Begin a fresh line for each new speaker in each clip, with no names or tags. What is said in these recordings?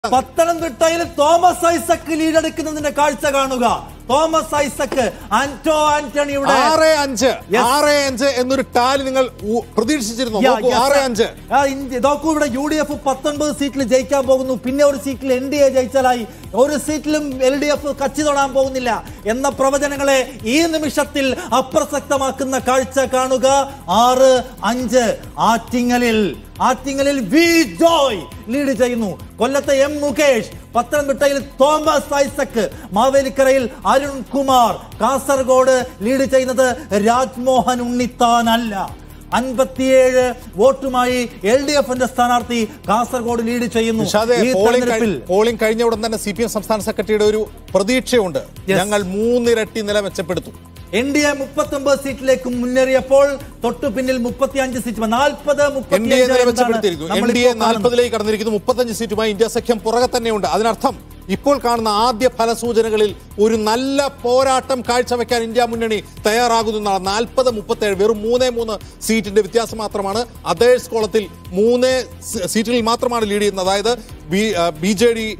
പത്തനംതിട്ടയിൽ തോമസ് ഐസക് ലീഡെടുക്കുന്നതിന്റെ കാഴ്ച കാണുക തോമസ് ഐസക് ആന്റോ ആന്റണിയുടെ
ആറ് അഞ്ച്
Yes.
ആറ് അഞ്ച് എന്നൊരു ടാലി നിങ്ങൾ ഊ- പ്രതീക്ഷിച്ചിരുന്നു
Yeah,
നോക്കൂ,
yes,
ആറ്
sir.
അഞ്ച്
ആ, ഇന്ത്യ- നോക്കൂ ഇവിടെ യു ഡി എഫ് പത്തൊൻപത് സീറ്റിൽ ജയിക്കാൻ പോകുന്നു പിന്നെ ഒരു സീറ്റിൽ എൻ ഡി എ ജയിച്ചാലായി ഒരു സീറ്റിലും എൽ ഡി എഫ് കച്ചി തൊടാൻ പോകുന്നില്ല എന്ന പ്രവചനങ്ങളെ ഈ നിമിഷത്തിൽ അപ്രസക്തമാക്കുന്ന കാഴ്ച കാണുക ആറ് അഞ്ച് ആറ്റിങ്ങലിൽ ആറ്റിങ്ങലിൽ വി ജോയ് ലീഡ് ചെയ്യുന്നു കൊല്ലത്തെ എം മുകേഷ് പത്തനംതിട്ടയിൽ തോമസ് ഐസക് മാവേലിക്കരയിൽ അരുൺ കുമാർ കാസർഗോഡ് ലീഡ് ചെയ്യുന്നത് രാജ്മോഹൻ ഉണ്ണിത്താനല്ല അൻപത്തിയേഴ് വോട്ടുമായി എൽ ഡി എഫിന്റെ സ്ഥാനാർത്ഥി കാസർഗോഡ് ലീഡ് ചെയ്യുന്നു
നിഷാദെ
ഈ
പോളിംഗ്
തെരഞ്ഞെടുപ്പിൽ
കഴി- പോളിംഗ് കഴിഞ്ഞ ഉടൻ തന്നെ സി പി എം സംസ്ഥാന സെക്രട്ടറിയുടെ ഒരു പ്രതീക്ഷയുണ്ട്
Yes.
ഞങ്ങൾ മൂന്നിരട്ടി നില മെച്ചപ്പെടുത്തും
എൻ ഡി എ മുപ്പത്തി ഒമ്പത് സീറ്റിലേക്ക് മുന്നേറിയപ്പോൾ തൊട്ടു പിന്നിൽ മുപ്പത്തി അഞ്ച് സീറ്റ് നാൽപ്പത്
എൻ ഡി എ നില മെച്ചപ്പെടുത്തിയിരിക്കുന്നു എൻ ഡി എ നാൽപ്പതിലേക്ക് കടന്നിരിക്കുന്നു മുപ്പത്തഞ്ച് സീറ്റുമായി ഇന്ത്യ സഖ്യം പുറകെ തന്നെയുണ്ട് അതിനർത്ഥം ഇപ്പോൾ കാണുന്ന ആദ്യ ഫലസൂചനകളിൽ ഒരു നല്ല പോരാട്ടം കാഴ്ചവെക്കാൻ ഇന്ത്യ മുന്നണി തയ്യാറാകുന്നു എന്നാണ് നാൽപ്പത് മുപ്പത്തേഴ് വെറും മൂന്നേ മൂന്ന് സീറ്റിന്റെ വ്യത്യാസം മാത്രമാണ് അതേഴ്സ് കോളത്തിൽ മൂന്ന് സ- സീറ്റുകളിൽ മാത്രമാണ് ലീഡ് ചെയ്യുന്നത് അതായത് B J D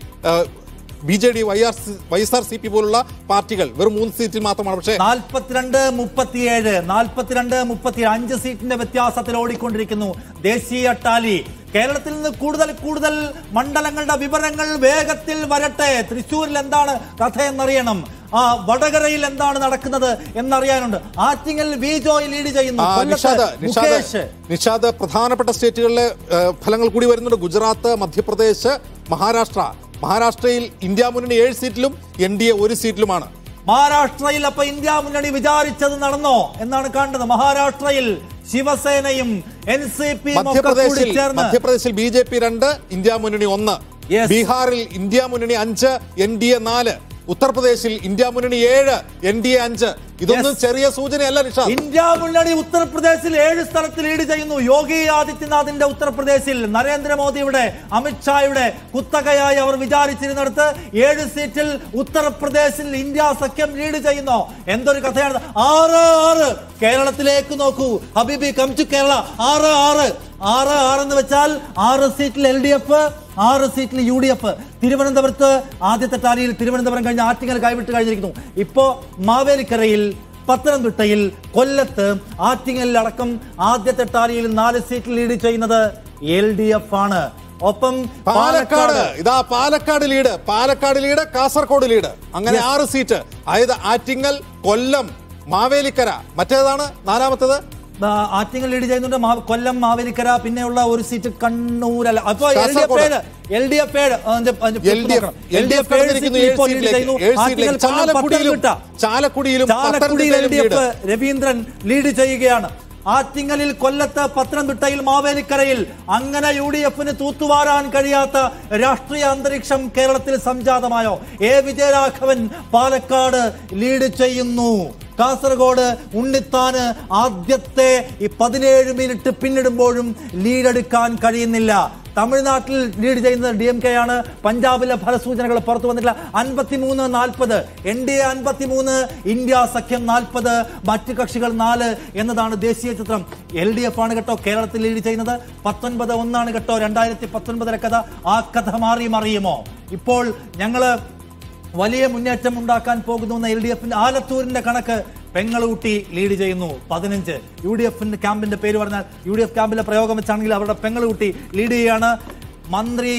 B J D Y R Y S R C P പോലുള്ള പാർട്ടികൾ വെറും മൂന്ന് സീറ്റിൽ മാത്രമാണ് പക്ഷേ
നാൽപ്പത്തിരണ്ട് മുപ്പത്തിയേഴ് നാൽപ്പത്തിരണ്ട് മുപ്പത്തി അഞ്ച് സീറ്റിന്റെ വ്യത്യാസത്തിൽ ഓടിക്കൊണ്ടിരിക്കുന്നു ദേശീയ ടാലി കേരളത്തിൽ നിന്ന് കൂടുതൽ കൂടുതൽ മണ്ഡലങ്ങളുടെ വിവരങ്ങൾ വേഗത്തിൽ വരട്ടെ തൃശ്ശൂരിൽ എന്താണ് കഥ എന്നറിയണം ആ വടകരയിൽ എന്താണ് നടക്കുന്നത് എന്നറിയാനുണ്ട് ആറ്റിങ്ങൽ വി ജോയ് ലീഡ് ചെയ്യുന്നു
ആ,
കൊല്ലത്ത്
നിഷാദ് നിഷാദ്
മുകേഷ്
നിഷാദ് പ്രധാനപ്പെട്ട സ്റ്റേറ്റുകളിലെ ഏഹ്, ഫലങ്ങൾ കൂടി വരുന്നുണ്ട് ഗുജറാത്ത് മധ്യപ്രദേശ് മഹാരാഷ്ട്ര മഹാരാഷ്ട്രയിൽ ഇന്ത്യ മുന്നണി ഏഴ് സീറ്റിലും എൻ ഡി എ ഒരു സീറ്റിലുമാണ്
മഹാരാഷ്ട്രയിൽ അപ്പൊ ഇന്ത്യ മുന്നണി വിചാരിച്ചത് നടന്നോ എന്നാണ് കണ്ടത് മഹാരാഷ്ട്രയിൽ ശിവസേനയും എൻ സി പിയും ഒക്കെ കൂടി
മധ്യപ്രദേശിൽ
ചേർന്ന്
മധ്യപ്രദേശിൽ ബി ജെ പി രണ്ട് ഇന്ത്യ മുന്നണി ഒന്ന്
Yes.
ബീഹാറിൽ ഇന്ത്യ മുന്നണി അഞ്ച് എൻ ഡി എ നാല് ഉത്തർപ്രദേശിൽ ഇന്ത്യ മുന്നണി ഏഴ് എൻ ഡി എ അഞ്ച് ഇതൊന്നും
Yes.
ചെറിയ സൂചനയല്ല നിഷാദ്
ഇന്ത്യ മുന്നണി ഉത്തർപ്രദേശിൽ ഏഴ് സ്ഥലത്ത് ലീഡ് ചെയ്യുന്നു യോഗി ആദിത്യനാഥിന്റെ ഉത്തർപ്രദേശിൽ നരേന്ദ്രമോദിയുടെ അമിത്ഷായുടെ കുത്തകയായി അവർ വിചാരിച്ചിരുന്നിടത്ത് ഏഴ് സീറ്റിൽ ഉത്തർപ്രദേശിൽ ഇന്ത്യ സഖ്യം ലീഡ് ചെയ്യുന്നു എന്തൊരു കഥയാണ് ആറ് ആറ് കേരളത്തിലേക്ക് നോക്കൂ ഹബീബി കം ടു കേരള ആറ് ആറ് ആറ് ആറ് എന്ന് വെച്ചാൽ ആറ് സീറ്റിൽ എൽ ഡി എഫ് ആറ് സീറ്റിൽ യു ഡി എഫ് തിരുവനന്തപുരത്ത് ആദ്യത്തെ ടാലിയിൽ തിരുവനന്തപുരം കഴിഞ്ഞ് ആറ്റിങ്ങൽ കൈവിട്ട് കഴിഞ്ഞിരിക്കുന്നു ഇപ്പോ മാവേലിക്കരയിൽ പത്തനംതിട്ടയിൽ കൊല്ലത്ത് ആറ്റിങ്ങലിലടക്കം ആദ്യത്തെ ടാലിയിൽ നാല് സീറ്റിൽ ലീഡ് ചെയ്യുന്നത് എൽ ഡി എഫ് ആണ് ഒപ്പം
പാലക്കാട് ഇതാ Palakkad lead Palakkad lead Kasaragod lead അങ്ങനെ
Yes.
ആറ് സീറ്റ് അതായത് ആറ്റിങ്ങൽ കൊല്ലം മാവേലിക്കര മറ്റേതാണ് നാലാമത്തത്
ആ, ആറ്റിങ്ങൽ ലീഡ് ചെയ്യുന്നുണ്ട് മാ- കൊല്ലം മാവേലിക്കര പിന്നെയുള്ള ഒരു സീറ്റ് കണ്ണൂരല്ല അപ്പൊ എൽ ഡി എഫ്
കാസർഗോഡ്.
ഏഴ് എൽ ഡി എഫ് ഏഴ് അതിന്റെ- അതിന്റെ
എൽ ഡി എഫ്
നോക്കണം.
എൽ ഡി എഫ്
ഏഴ്
കടന്നിരിക്കുന്നു
സീറ്റിൽ
ഏഴ്
ഇപ്പോൾ ലീഡ്
സീറ്റിലേക്ക്
ചെയ്യുന്നു.
ഏഴ്
ആറ്റിങ്ങൽ,
സീറ്റിലേക്ക്
കൊല്ലം,
ചാലക്കുടിയിലും
പത്തനംതിട്ട.
ചാലക്കുടിയിലും
ചാലക്കുടിയിൽ എൽ ഡി
പത്തനംതിട്ടയിലും
എഫ്
ലീഡ്.
രവീന്ദ്രൻ ലീഡ് ചെയ്യുകയാണ് ആറ്റിങ്ങലിൽ കൊല്ലത്ത് പത്തനംതിട്ടയിൽ മാവേലിക്കരയിൽ അങ്ങനെ യു ഡി എഫിന് തൂത്തുവാരാൻ കഴിയാത്ത രാഷ്ട്രീയ അന്തരീക്ഷം കേരളത്തിൽ സംജാതമായോ എ വിജയരാഘവൻ പാലക്കാട് ലീഡ് ചെയ്യുന്നു കാസർഗോഡ് ഉണ്ണിത്താന് ആദ്യത്തെ ഈ പതിനേഴ് മിനിറ്റ് പിന്നിടുമ്പോഴും ലീഡെടുക്കാൻ കഴിയുന്നില്ല തമിഴ്നാട്ടിൽ ലീഡ് ചെയ്യുന്നത് ഡി എം കെ ആണ് പഞ്ചാബിലെ ഫലസൂചനകൾ പുറത്തു വന്നിട്ടില്ല അൻപത്തിമൂന്ന് നാൽപ്പത് എൻ ഡി എ അൻപത്തിമൂന്ന് ഇന്ത്യ സഖ്യം നാൽപ്പത് മറ്റ് കക്ഷികൾ നാല് എന്നതാണ് ദേശീയ ചിത്രം എൽ ഡി എഫ് ആണ് കേട്ടോ കേരളത്തിൽ ലീഡ് ചെയ്യുന്നത് പത്തൊൻപത് ഒന്നാണ് കേട്ടോ രണ്ടായിരത്തി പത്തൊൻപതിലെ കഥ ആ കഥ മാറി മറിയുമോ ഇപ്പോൾ ഞങ്ങള് വലിയ മുന്നേറ്റം ഉണ്ടാക്കാൻ പോകുന്നു എന്ന എൽ ഡി എഫിന്റെ ആലത്തൂരിന്റെ കണക്ക് പെങ്ങളൂട്ടി ലീഡ് ചെയ്യുന്നു പതിനഞ്ച് യു ഡി എഫിന്റെ ക്യാമ്പിന്റെ പേര് പറഞ്ഞാൽ യു ഡി എഫ് ക്യാമ്പിലെ പ്രയോഗം വെച്ചാണെങ്കിൽ അവരുടെ പെങ്ങളൂട്ടി ലീഡ് ചെയ്യാണ് മന്ത്രി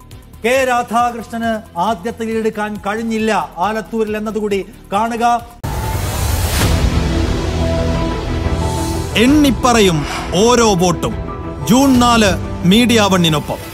കെ രാധാകൃഷ്ണന് ആദ്യത്തെ ലീഡെടുക്കാൻ കഴിഞ്ഞില്ല ആലത്തൂരിൽ എന്നതുകൂടി കാണുക
എണ്ണിപ്പറയും ഓരോ വോട്ടും ജൂൺ നാല് മീഡിയ വണ്ണിനൊപ്പം